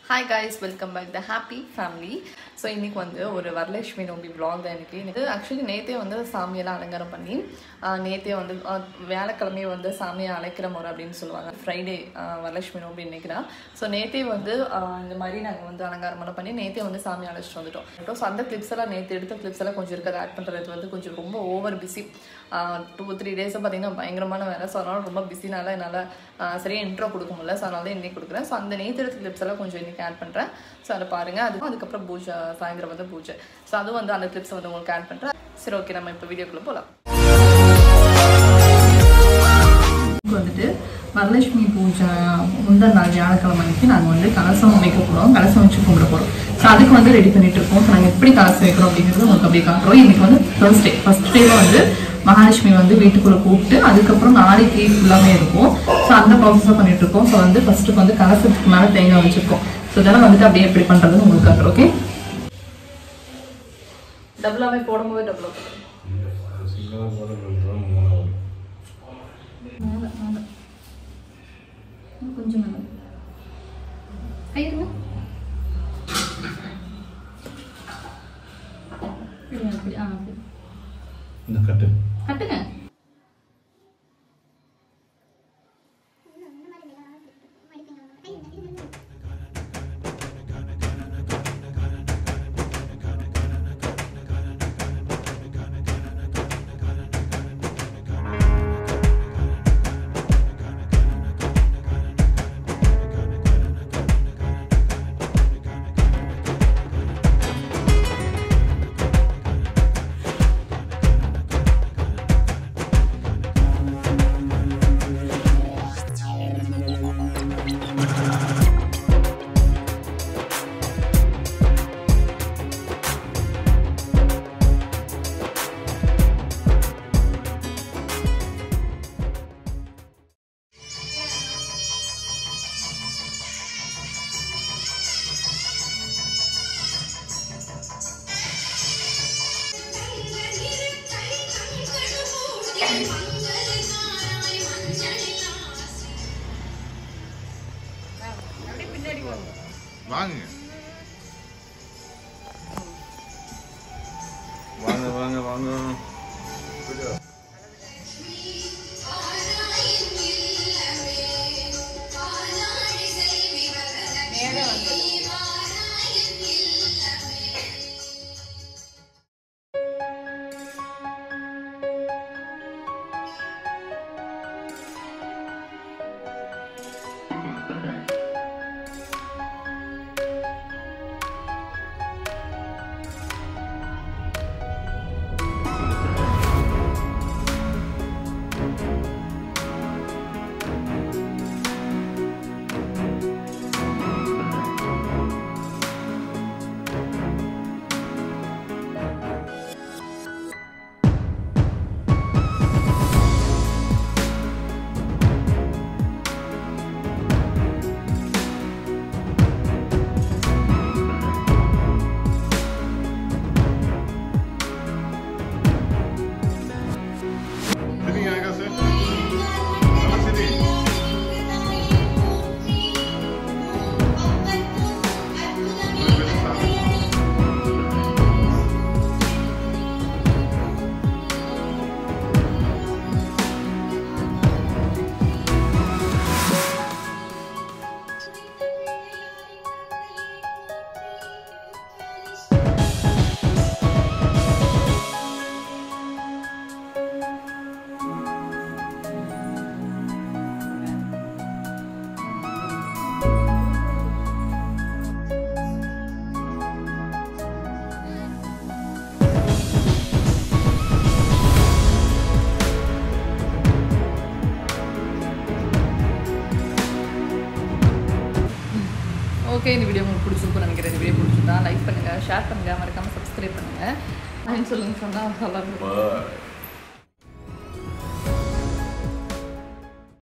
Hi guys welcome back the happy family so இன்னைக்கு வந்து ஒரு வரலட்சுமி நோம்பி vlog தான் எனக்கு எனக்கு ஆக்சுவலி நேத்தே வந்து சாமியெல்லாம் அலங்காரம் பண்ணி ஆஹ், நேத்தே வந்து ஆஹ், வியாழக்கிழமையே வந்து சாமியை அழைக்கிற முறை அப்படின்னு சொல்லுவாங்க ஃப்ரைடே வரலட்சுமி நோம்பி இன்னைக்கு தான் ஸோ நேத்தே வந்து ஆஹ், இந்த மாதிரி நாங்கள் வந்து அலங்காரம் எல்லாம் பண்ணி நேத்தே வந்து சாமி அழைச்சிட்டு வந்துட்டோம் ஸோ அந்த கிளிப்ஸ் எல்லாம் நேற்று எடுத்த கிளிப்ஸ் எல்லாம் கொஞ்சம் இருக்கிறத ஆட் பண்ணுறது வந்து கொஞ்சம் ரொம்ப ஓவர் பிஸி டூ த்ரீ டேஸை பார்த்தீங்கன்னா பயங்கரமான வேலை ஸோ அதனால ரொம்ப பிஸினால என்னால் சரியாக இன்ட்ரோ கொடுக்க முடியல ஸோ அதனால தான் இன்னைக்கு கொடுக்குறேன் ஸோ அந்த நேற்று எடுத்த கிளிப்ஸ் எல்லாம் கொஞ்சம் இன்னைக்கு ஆட் பண்ணுறேன் ஸோ அதை பாருங்கள் அதுக்கும் அதுக்கப்புறம் பூஜை சாயந்தரம் வந்து பூஜை ஸோ அதுவும் வந்து அந்த கிளிப்ஸ் வந்து உங்களுக்கு ஆட் பண்ணுறேன் சரி ஓகே நம்ம இப்போ வீடியோக்குள்ளே போகலாம் வந்துட்டு வரலட்சுமி பூஜை முந்தல் நாள் வியாழக்கிழமை அன்னைக்கு நாங்கள் வந்து கலசம் வைக்க போகிறோம் கலசம் வச்சு கும்பிட போகிறோம் ஸோ அதுக்கு வந்து ரெடி பண்ணிட்டு இருக்கோம் ஸோ நாங்கள் எப்படி கலசம் வைக்கிறோம் அப்படிங்கிறது உங்களுக்கு அப்படியே காட்டுறோம் இன்னைக்கு வந்து ஃபர்ஸ்ட் டே ஃபர்ஸ்ட் டே வந்து மகாலட்சுமி வந்து வீட்டுக்குள்ளே கூப்பிட்டு அதுக்கப்புறம் நாளைக்கு ஃபுல்லாமே இருக்கும் ஸோ அந்த ப்ராசஸாக பண்ணிட்டு இருக்கோம் ஸோ வந்து ஃபர்ஸ்ட்டுக்கு வந்து கலசத்துக்கு மேலே தேங்காய் வச்சிருக்கோம் ஸோ இதெல்லாம் வந்துட்டு அப்படியே எப்படி பண்ணுறதுன்னு உங்களுக்கு காட்டுறோம் ஓகே டபுளாகவே போடும்போது டபுளாக சிங்கிளாக போட சொல்கிறோம் மூணாவது மேலே மேலே கொஞ்சம் மேலே கையிருங்க இப்படி, இப்படி, ஆ, அப்படி. இந்த கட்டு கட்டுங்க வாங்க வாங்க வாங்க வாங்க சரிங்க ஆகாஷ் நல்லா சரி ஓகே இந்த வீடியோ உங்களுக்கு பிடிச்சிருக்கும் நினைக்கிறேன் இந்த வீடியோ பிடிச்சிருந்தா லைக் பண்ணுங்க ஷேர் பண்ணுங்க மறக்காம சப்ஸ்கிரைப் பண்ணுங்க அப்படின்னு சொல்லுங்க சொன்னா நல்லா இருக்கும் Bye.